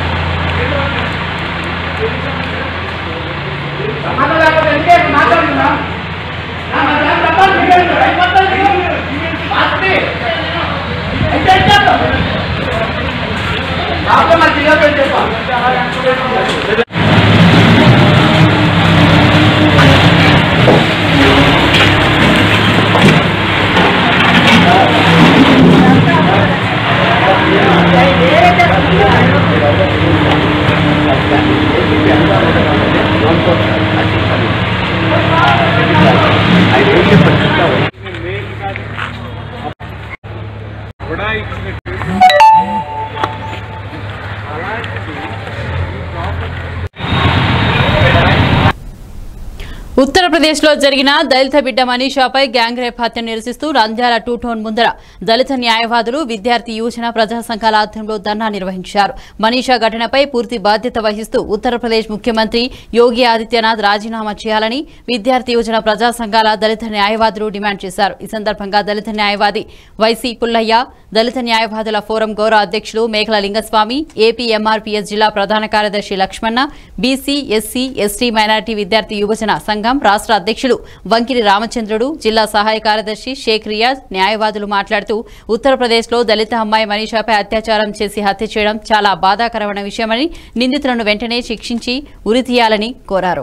సంబంధం లేకపోతే ఎందుకే మాట్లాడుతున్నా నా నా దాని తప్ప మీరేంటి? అయిపోతుంది మీరు. ఆస్తి. అయితే ఏం చేస్తాం? నాకు నా జిల్లా చెప్పాలి ఉత్తరప్రదేశ్ లో జరిగిన దళిత బిడ్డ మనీషాపై గ్యాంగ్ రేప్ హత్య నిరసిస్తూ నంద్యాల టూ టౌన్ ముందర దళిత న్యాయవాదులు విద్యార్థి యువజన ప్రజా సంఘాల ఆధ్వర్యంలో ధర్నా నిర్వహించారు మనీషా ఘటనపై పూర్తి బాధ్యత వహిస్తూ ఉత్తరప్రదేశ్ ముఖ్యమంత్రి యోగి ఆదిత్యనాథ్ రాజీనామా చేయాలని విద్యార్థి యువజన ప్రజా సంఘాల దళిత న్యాయవాదులు డిమాండ్ చేశారు ఈ సందర్భంగా దళిత న్యాయవాది వైసీ పుల్లయ్య దళిత న్యాయవాదుల ఫోరం గౌరవ అధ్యక్షులు మేకల లింగస్వామి ఏపీ ఎంఆర్పీఎస్ జిల్లా ప్రధాన కార్యదర్శి Lakshmana BC SC ST minority విద్యార్థి యువజన సంఘం రాష్ట్ర అధ్యక్షులు వంకిరి రామచంద్రుడు జిల్లా సహాయ కార్యదర్శి షేక్ రియాజ్ న్యాయవాదులు మాట్లాడుతూ ఉత్తరప్రదేశ్లో దళిత అమ్మాయి మనీషాపై అత్యాచారం చేసి హత్య చేయడం చాలా బాధాకరమైన విషయమని నిందితులను వెంటనే శిక్షించి ఉరితీయాలని కోరారు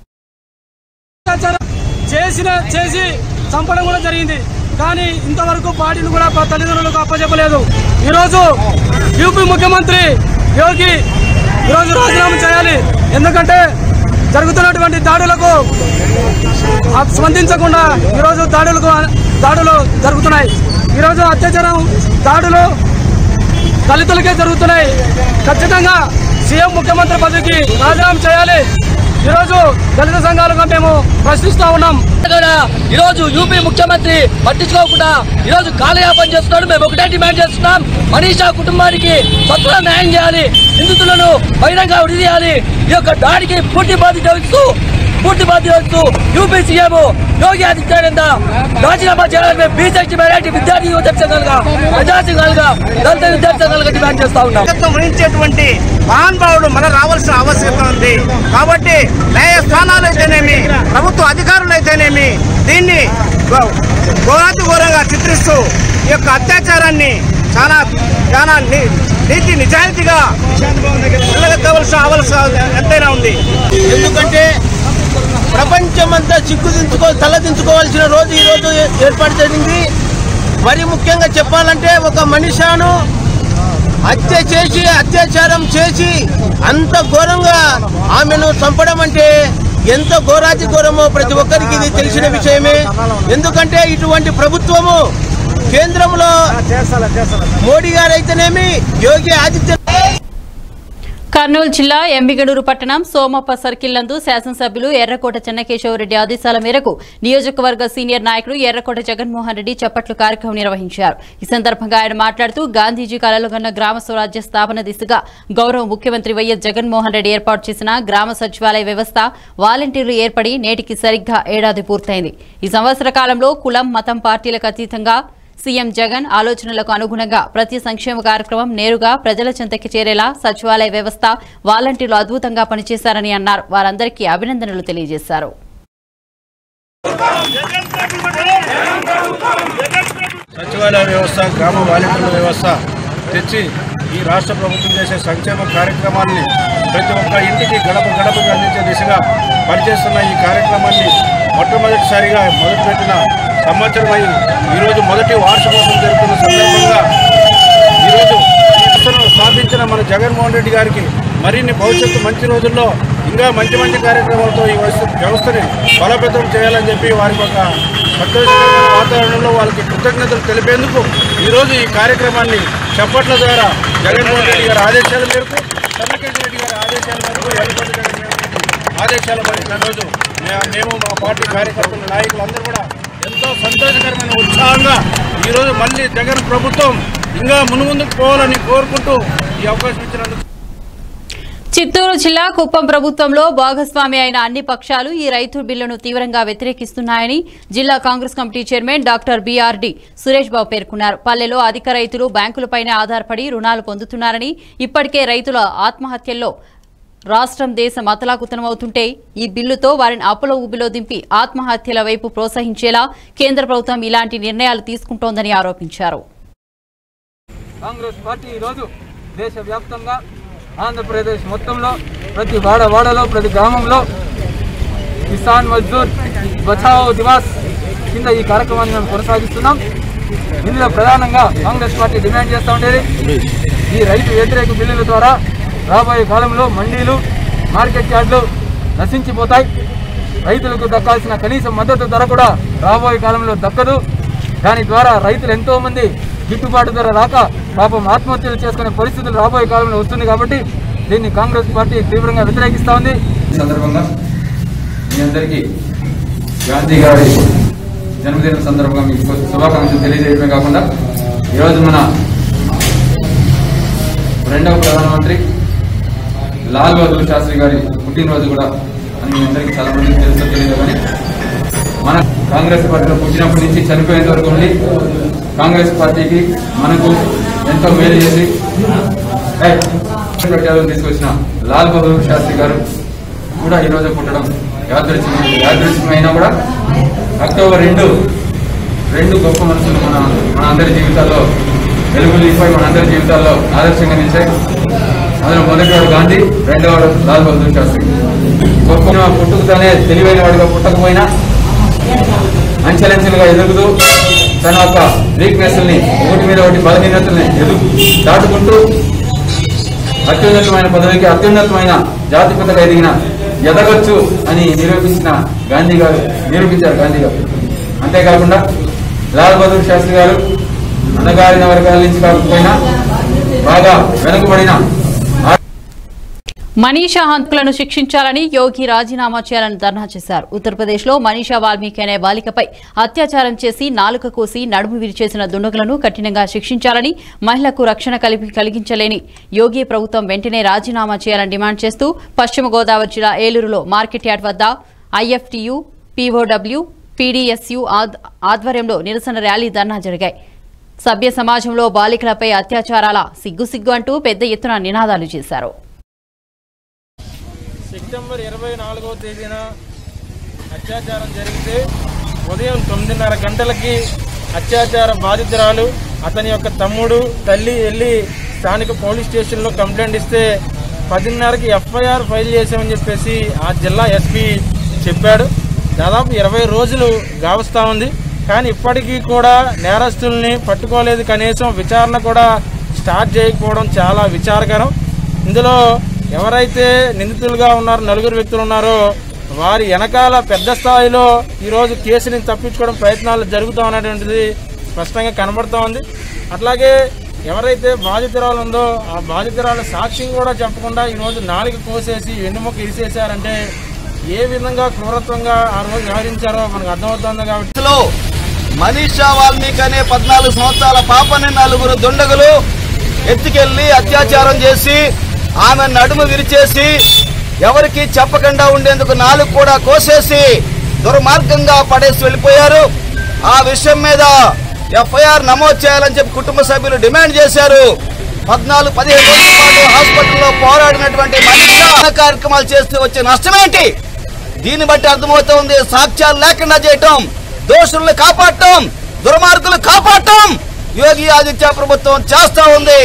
అత్యాచారం చేసిన చేసి చంపడం కూడా జరిగింది కానీ ఇంతవరకు పార్టీని కూడా ప- తల్లిదండ్రులకు అప్పచెప్పలేదు ఈరోజు యూపీ ముఖ్యమంత్రి యోగి ఈరోజు రాజీనామా చేయాలి ఎందుకంటే జరుగుతున్నటువంటి దాడులకు ఆ స్పందించకుండా ఈరోజు దాడులకు దాడులు జరుగుతున్నాయి ఈరోజు అత్యాచారం దాడులు దళితులకే జరుగుతున్నాయి ఖచ్చితంగా సీఎం ముఖ్యమంత్రి పదవికి రాజీనామా చేయాలి ఈరోజు దళిత సంఘాలుగా మేము ప్రశ్నిస్తా ఉన్నాం ఈరోజు యూపీ ముఖ్యమంత్రి పట్టించుకోకుండా ఈరోజు కాలయాపన చేస్తున్నాడు మేము ఒకటే డిమాండ్ చేస్తున్నాం మనీషా కుటుంబానికి సత్వర న్యాయం చేయాలి నిందితులను బహిరంగ విడి చేయాలి ఈ యొక్క దాడికి పూర్తి బాధ్యత వహిస్తూ పూర్తి బాధ్యత వహిస్తూ యూపీ సీఎం యోగి ఆదిత్యనాథ్ రాజీనామా చేయాలని మేము బీజేపీ మైనార్టీ విద్యార్థి యువత సంఘాలుగా ప్రజా సంఘాలుగా దళిత విద్యార్థి సంఘాలుగా డిమాండ్ చేస్తా ఉన్నాం వహించేటువంటి మహానుభావుడు మన రావాల్సిన ఆవశ్యకత ఉంది కాబట్టి న్యాయస్థానాలు అయితేనేమి ప్రభుత్వ అధికారులు అయితేనేమి దీన్ని ఘో- ఘోరాతి ఘోరంగా చిత్రిస్తూ ఈ యొక్క అత్యాచారాన్ని చాలా చాలా ని- నీతి నిజాయితీగా వెళ్ళగక్కవలసిన ఆవలసిన ఎంతైనా ఉంది ఎందుకంటే ప్రపంచమంతా చిక్కుదించుకో తలదించుకోవాల్సిన రోజు ఈ రోజు ఏ- ఏర్పాటు జరిగింది మరి ముఖ్యంగా చెప్పాలంటే ఒక మనిషాను హత్య చేసి అత్యాచారం చేసి అంత ఘోరంగా ఆమెను చంపడం అంటే ఎంత ఘోరాతి ఘోరమో ప్రతి ఒక్కరికి ఇది తెలిసిన విషయమే ఎందుకంటే ఇటువంటి ప్రభుత్వము కేంద్రంలో మోడీ గారైతేనేమి యోగి ఆదిత్య కర్నూలు జిల్లా ఎంబిగడూరు పట్టణం సోమప్ప సర్కిల్ నందు శాసనసభ్యులు ఎర్రకోట చెన్నకేశవరెడ్డి ఆదేశాల మేరకు నియోజకవర్గ సీనియర్ నాయకులు ఎర్రకోట జగన్మోహన్ రెడ్డి చప్పట్లు కార్యక్రమం నిర్వహించారు ఈ సందర్భంగా ఆయన మాట్లాడుతూ గాంధీజీ కలలుగన్న గ్రామ స్వరాజ్య స్థాపన దిశగా గౌరవ ముఖ్యమంత్రి వైఎస్ జగన్మోహన్ రెడ్డి ఏర్పాటు చేసిన గ్రామ సచివాలయ వ్యవస్థ వాలంటీర్లు ఏర్పడి నేటికి సరిగ్గా ఏడాది పూర్తయింది ఈ సంవత్సర కాలంలో కులం మతం పార్టీలకు అతీతంగా సీఎం జగన్ ఆలోచనలకు అనుగుణంగా ప్రతి సంక్షేమ కార్యక్రమం నేరుగా ప్రజల చెంతకి చేరేలా సచివాలయ వ్యవస్థ వాలంటీర్లు అద్భుతంగా పనిచేశారని అన్నారు వారందరికీ అభినందనలు తెలియజేశారు సచివాలయ వ్యవస్థ గ్రామ వాలంటీర్ల వ్యవస్థ తెచ్చి ఈ రాష్ట్ర ప్రభుత్వం చేసే సంక్షేమ కార్యక్రమాన్ని ప్రతి ఒక్క ఇంటికి గడప గడపకు అందించే దిశగా పనిచేస్తున్న ఈ కార్యక్రమాన్ని మొట్టమొదటిసారిగా మొదలుపెట్టిన సంవత్సరం అయి ఈరోజు మొదటి వార్షికోత్సవం జరుగుతున్న సందర్భంగా ఈరోజు ఈ వ్యవస్థను స్థాపించిన మన జగన్మోహన్ రెడ్డి గారికి మరిన్ని భవిష్యత్తు మంచి రోజుల్లో ఇంకా మంచి మంచి కార్యక్రమాలతో ఈ వ్యవస్థ- వ్యవస్థని బలోపేతం చేయాలని చెప్పి వారికి ఒక సంతోషకరమైన వాతావరణంలో వాళ్ళకి కృతజ్ఞతలు తెలిపేందుకు ఈరోజు ఈ కార్యక్రమాన్ని చప్పట్ల ద్వారా జగన్మోహన్ రెడ్డి గారి ఆదేశాల మేరకు చంద్రకేశ్వర రెడ్డి గారి ఆదేశాల మేరకు ఎల్లకొండ జగన్ గారి ఆదేశాల మేరకు రోజు మేము మా పార్టీ కార్యకర్తలు నాయకులందరూ కూడా ఎంతో సంతోషకరమైన ఉత్సాహంగా ఈరోజు మళ్ళీ జగన్ ప్రభుత్వం ఇంకా మునుముందుకు పోవాలని కోరుకుంటూ ఈ అవకాశం ఇచ్చినందుకు చిత్తూరు జిల్లా కుప్పం ప్రభుత్వంలో భాగస్వామి అయిన అన్ని పక్షాలు ఈ రైతు బిల్లును తీవ్రంగా వ్యతిరేకిస్తున్నాయని జిల్లా Congress committee chairman doctor BRD Suresh Babu పేర్కొన్నారు పల్లెలో అధిక రైతులు బ్యాంకులపైనే ఆధారపడి రుణాలు పొందుతున్నారని ఇప్పటికే రైతుల ఆత్మహత్యల్లో రాష్ట్రం దేశం అతలాకుతలమవుతుంటే ఈ బిల్లుతో వారిని అప్పుల ఊబిలో దింపి ఆత్మహత్యల వైపు ప్రోత్సహించేలా కేంద్ర ప్రభుత్వం ఇలాంటి నిర్ణయాలు తీసుకుంటోందని ఆరోపించారు కాంగ్రెస్ పార్టీ ఈరోజు దేశవ్యాప్తంగా ఆంధ్రప్రదేశ్ మొత్తంలో ప్రతి వాడ వాడలో ప్రతి గ్రామంలో కిసాన్ మజ్దూర్ బచావో దివాస్ కింద ఈ కార్యక్రమాన్ని మేము కొనసాగిస్తున్నాం ఇందులో ప్రధానంగా కాంగ్రెస్ పార్టీ డిమాండ్ చేస్తూ ఉండేది ఈ రైతు వ్యతిరేక బిల్లుల ద్వారా రాబోయే కాలంలో మండీలు మార్కెట్ యార్డులు నశించిపోతాయి రైతులకు దక్కాల్సిన కనీస మద్దతు ధర కూడా రాబోయే కాలంలో దక్కదు దాని ద్వారా రైతులు ఎంతో మంది గిట్టుబాటు ధర రాక పాపం ఆత్మహత్యలు చేసుకునే పరిస్థితులు రాబోయే కాలంలో వస్తుంది కాబట్టి దీన్ని కాంగ్రెస్ పార్టీ తీవ్రంగా వ్యతిరేకిస్తూ ఉంది ఈ సందర్భంగా మీ అందరికీ గాంధీ గారి జన్మదినం సందర్భంగా మీకు శుభాకాంక్షలు తెలియజేయడమే కాకుండా ఈరోజు మన రెండవ ప్రధానమంత్రి లాల్ బహదూర్ శాస్త్రి గారి పుట్టినరోజు కూడా అని మీ అందరికీ చాలా మందికి తెలుసో తెలియదు కానీ మన కాంగ్రెస్ పార్టీలో పుట్టినప్పటి నుంచి చనిపోయేంత వరకు ఉండి కాంగ్రెస్ పార్టీకి మనకు ఎంతో మేలు చేసి ఏయ్, ప్రఖ్యాతులు తీసుకొచ్చిన లాల్ బహదూర్ శాస్త్రి గారు కూడా ఈ రోజు పుట్టడం యాదృచ్ఛికం యాదృచ్ఛికమైనా కూడా అక్టోబర్ రెండు రెండు గొప్ప మనుషులు మన మన అందరి జీవితాల్లో వెలుగులు ఇప్పటి మన అందరి జీవితాల్లో ఆదర్శంగా నిలిచాయి అందులో మొదటివాడు గాంధీ రెండవవాడు లాల్ బహదూర్ శాస్త్రి గొప్ప పుట్టుకతోనే తెలివైన వాడిగా పుట్టకపోయినా అంచెలంచెలుగా ఎదుగుతూ తన యొక్క వీక్నెస్ ని ఒకటి మీద ఒకటి బలహీనతల్ని ఎదుగు దాటుకుంటూ అత్యున్నతమైన పదవికి అత్యున్నతమైన జాతిపితగా ఎదిగిన ఎదగొచ్చు అని నిరూపించిన గాంధీ గారు నిరూపించారు గాంధీ గారు అంతేకాకుండా లాల్ బహదూర్ శాస్త్రి గారు అన్నగారిన వర్గాల నుంచి కాకపోయినా బాగా వెనుకబడిన మనీషా హంతకులను శిక్షించాలని యోగి రాజీనామా చేయాలని ధర్నా చేశారు ఉత్తరప్రదేశ్లో మనీషా వాల్మీకి అనే బాలికపై అత్యాచారం చేసి నాలుక కోసి నడుము విరిచేసిన దుండగులను కఠినంగా శిక్షించాలని మహిళకు రక్షణ కలిపి కలిగించలేని యోగి ప్రభుత్వం వెంటనే రాజీనామా చేయాలని డిమాండ్ చేస్తూ పశ్చిమ గోదావరి జిల్లా ఏలూరులో మార్కెట్ యార్డ్ వద్ద ఐఎఫ్టియు పీఓడబ్ల్యూ పీడీఎస్యు ఆద్- ఆధ్వర్యంలో నిరసన ర్యాలీ ధర్నా జరిగాయి సభ్య సమాజంలో బాలికలపై అత్యాచారాల సిగ్గు సిగ్గు అంటూ పెద్ద ఎత్తున నినాదాలు చేశారు సెప్టెంబర్ ఇరవై నాలుగవ తేదీన అత్యాచారం జరిగితే ఉదయం తొమ్మిదిన్నర గంటలకి అత్యాచార బాధితురాలు అతని యొక్క తమ్ముడు తల్లి వెళ్ళి స్థానిక పోలీస్ స్టేషన్లో కంప్లైంట్ ఇస్తే పదిన్నరకి ఎఫ్ఐఆర్ ఫైల్ చేసామని చెప్పేసి ఆ జిల్లా ఎస్పీ చెప్పాడు దాదాపు ఇరవై రోజులు గావస్తా ఉంది కానీ ఇప్పటికీ కూడా నేరస్తుల్ని పట్టుకోలేదు కనీసం విచారణ కూడా స్టార్ట్ చేయకపోవడం చాలా విచారకరం ఇందులో ఎవరైతే నిందితులుగా ఉన్నారు నలుగురు వ్యక్తులు ఉన్నారో వారి వెనకాల పెద్ద స్థాయిలో ఈరోజు కేసుని తప్పించుకోవడం ప్రయత్నాలు జరుగుతూ ఉన్నటువంటిది స్పష్టంగా కనబడుతూ ఉంది అట్లాగే ఎవరైతే బాధితురాలు ఉందో ఆ బాధితురాల సాక్ష్యం కూడా చెప్పకుండా ఈరోజు నాలుగు కోసేసి వెన్నుముక్క ఇరిసేశారంటే ఏ విధంగా క్రూరత్వంగా ఆ రోజు వ్యవహరించారో మనకు అర్థమవుతుంది కాబట్టి లో మనీషా వాల్మీకి అనే పద్నాలుగు సంవత్సరాల పాపని నలుగురు దుండగులు ఎత్తుకెళ్లి అత్యాచారం చేసి ఆమె నడుము విరిచేసి ఎవరికి చెప్పకుండా ఉండేందుకు నాలుగు కూడా కోసేసి దుర్మార్గంగా పడేసి వెళ్ళిపోయారు ఆ విషయం మీద ఎఫ్ఐఆర్ నమోదు చేయాలని చెప్పి కుటుంబ సభ్యులు డిమాండ్ చేశారు పద్నాలుగు పదిహేను రోజుల పాటు హాస్పిటల్లో పోరాడినటువంటి మనీషా కార్యక్రమాలు చేస్తూ వచ్చే నష్టమేంటి దీన్ని బట్టి అర్థమవుతోంది సాక్ష్యాలు లేకుండా చేయటం దోషుల్ని కాపాడటం దుర్మార్గులు కాపాడటం యోగి ఆదిత్య ప్రభుత్వం చేస్తా ఉంది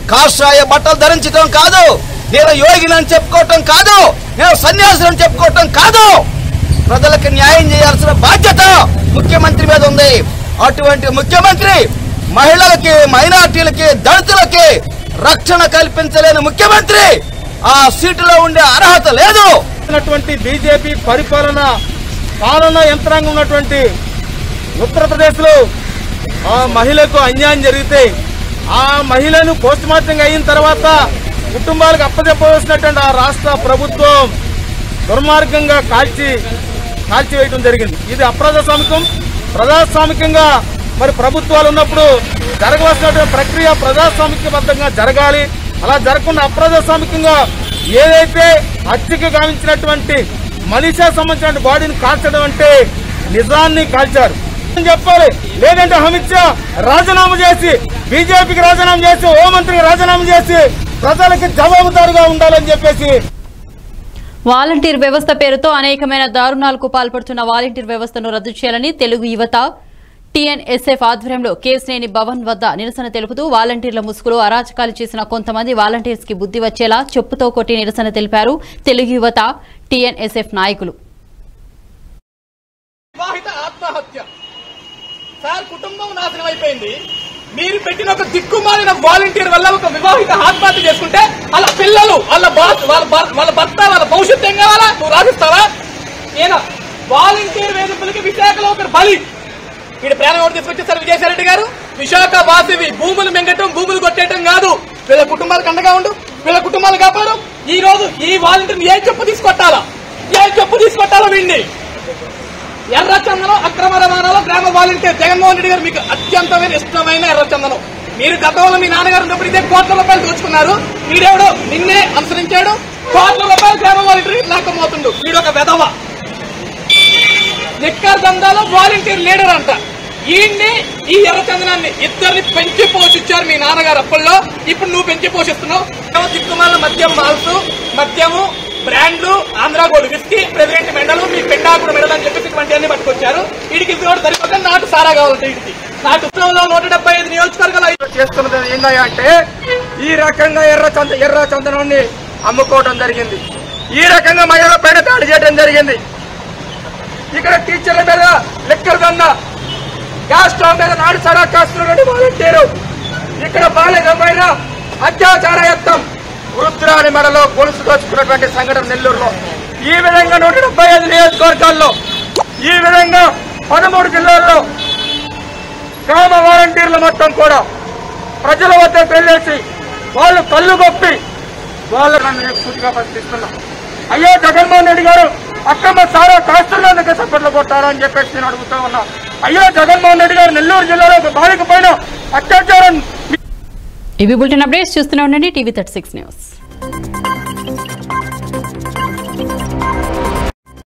కాషాయ బట్టలు ధరించడం కాదు నేను యోగినని చెప్పుకోవటం కాదు నేను సన్యాసులను చెప్పుకోవటం కాదు ప్రజలకు న్యాయం చేయాల్సిన బాధ్యత ముఖ్యమంత్రి మీద ఉంది అటువంటి ముఖ్యమంత్రి మహిళలకి మైనార్టీలకి దళితులకి రక్షణ కల్పించలేని ముఖ్యమంత్రి ఆ సీటులో ఉండే అర్హత లేదు ఉన్నటువంటి బీజేపీ పరిపాలన పాలన యంత్రాంగం ఉన్నటువంటి ఉత్తరప్రదేశ్లో ఆ మహిళకు అన్యాయం జరిగితే ఆ మహిళను పోస్ట్ మార్టం అయిన తర్వాత కుటుంబాలకు అప్పచెప్పవలసినటువంటి ఆ రాష్ట్ర ప్రభుత్వం దుర్మార్గంగా కాల్చి కాల్చివేయడం జరిగింది ఇది అప్రజాస్వామికం ప్రజాస్వామికంగా మరి ప్రభుత్వాలు ఉన్నప్పుడు జరగవలసినటువంటి ప్రక్రియ ప్రజాస్వామికబద్ధంగా జరగాలి అలా జరగకుండా అప్రజాస్వామికంగా ఏదైతే హత్యకు గావించినటువంటి మనిషా సంబంధించిన బాడీని కాల్చడం అంటే నిజాన్ని కాల్చారు అని చెప్పాలి లేదంటే అమిత్ షా రాజీనామా చేసి బీజేపీకి రాజీనామా చేసి హోంమంత్రికి రాజీనామా చేసి ప్రజలకి జవాబుదారుగా ఉండాలని చెప్పేసి వాలంటీర్ వ్యవస్థ పేరుతో అనేకమైన దారుణాలకు పాల్పడుతున్న వాలంటీర్ వ్యవస్థను రద్దు చేయాలని తెలుగు యువత టీఎన్ఎస్ఎఫ్ ఆధ్వర్యంలో కేసినేని భవన్ వద్ద నిరసన తెలుపుతూ వాలంటీర్ల ముసుగులో అరాచకాలు చేసిన కొంతమంది వాలంటీర్స్ కి బుద్ధి వచ్చేలా చెప్పుతో కొట్టి నిరసన తెలిపారు తెలుగు యువత టీఎన్ఎస్ఎఫ్ నాయకులు వివాహిత ఆత్మహత్య సార్ కుటుంబం నాశనం అయిపోయింది మీరు పెట్టిన ఒక దిక్కుమాలిన వాలంటీర్ వల్ల ఒక వివాహిత ఆత్మహత్య చేసుకుంటే వాళ్ళ పిల్లలు వాళ్ళ భా- వాళ్ళ భా- వాళ్ళ భర్త వాళ్ళ భవిష్యత్తు ఏం కావాలా నువ్వు రాసిస్తావా ఈయన వాలంటీర్ వేధింపులకి విశాఖలో ఒకరు బలి వీడి ప్రాణం ఎవరు తీసుకొచ్చేసారు విజయసాయిరెడ్డి గారు విశాఖ వాసివి భూములు మెంగటం భూములు కొట్టేయటం కాదు వీళ్ళ కుటుంబాలకు అండగా ఉండు వీళ్ళ కుటుంబాలు కాపాడు ఈ రోజు ఈ వాలంటీర్ ఏ చెప్పు తీసుకొట్టాలా ఏ చెప్పు తీసుకొట్టాలో వీడిని ఎర్రచందనం అక్రమ రవాణాలో గ్రామ వాలంటీర్ జగన్మోహన్ రెడ్డి గారు మీకు అత్యంతమైన ఇష్టమైన ఎర్రచందనం మీరు గతంలో మీ నాన్నగారు ఉన్నప్పుడు ఇదే కోట్ల రూపాయలు దోచుకున్నారు వీడెవడో నిన్నే అనుసరించాడు కోట్ల రూపాయలు గ్రామ వాలంటీర్ లేకపోతుండు వీడు ఒక వెధవ నిక్కర్ దందాలో వాలంటీర్ లీడర్ అంట ఈయన్ని ఈ ఎర్రచందనాన్ని ఇద్దరిని పెంచి పోషించారు మీ నాన్నగారు అప్పట్లో ఇప్పుడు నువ్వు పెంచి పోషిస్తున్నావు ఏమో దిక్కుమాల మద్యం మాల్స్ మద్యము బ్రాండ్లు ఆంధ్ర గోల్డ్ విస్కీ ప్రెసిడెంట్ మెడలు మీ పెండాకుడు మెడలు అని చెప్పేసి ఇటువంటి అన్ని పట్టుకొచ్చారు వీడికి ఇది కూడా సరిపోతే నాటు సారా కావాలి వీడికి నాటు ఉత్సవంలో నూట డెబ్బై ఐదు నియోజకవర్గాలు ఐదు చేస్తున్నది ఏందా అంటే ఈ రకంగా ఎర్ర చంద ఎర్ర చందనాన్ని అమ్ముకోవడం జరిగింది ఈ రకంగా మహిళల పైన దాడి చేయడం జరిగింది ఇక్కడ టీచర్ల మీద లెక్కర్ దంద గ్యాస్ స్టవ్ మీద నాడు సరా కాస్తున్నటువంటి వాలంటీరు ఇక్కడ బాలిక పైన అత్యాచార యత్నం వృద్ధురాని మెడలో గొలుసు దోచుకున్నటువంటి సంఘటన నెల్లూరులో ఈ విధంగా నూట డెబ్బై ఐదు నియోజకవర్గాల్లో ఈ విధంగా పదమూడు జిల్లాల్లో గ్రామ వాలంటీర్లు మొత్తం కూడా ప్రజల వద్దకు వెళ్ళేసి వాళ్ళు కళ్ళు గొప్పి వాళ్ళు నన్ను సూటిగా ప్రశ్నిస్తున్నా అయ్యో జగన్మోహన్ రెడ్డి గారు అక్రమ సారా కాస్తున్నందుకే సపోర్ట్లు కొట్టారా అని చెప్పేసి నేను అడుగుతా ఉన్నా అయ్యో జగన్మోహన్ రెడ్డి గారు నెల్లూరు జిల్లాలో ఒక బాలిక పైన అత్యాచారం ఇవి బులెటిన్ అప్డేట్స్ చూస్తూనే ఉండండి టీవీ థర్టీ సిక్స్ న్యూస్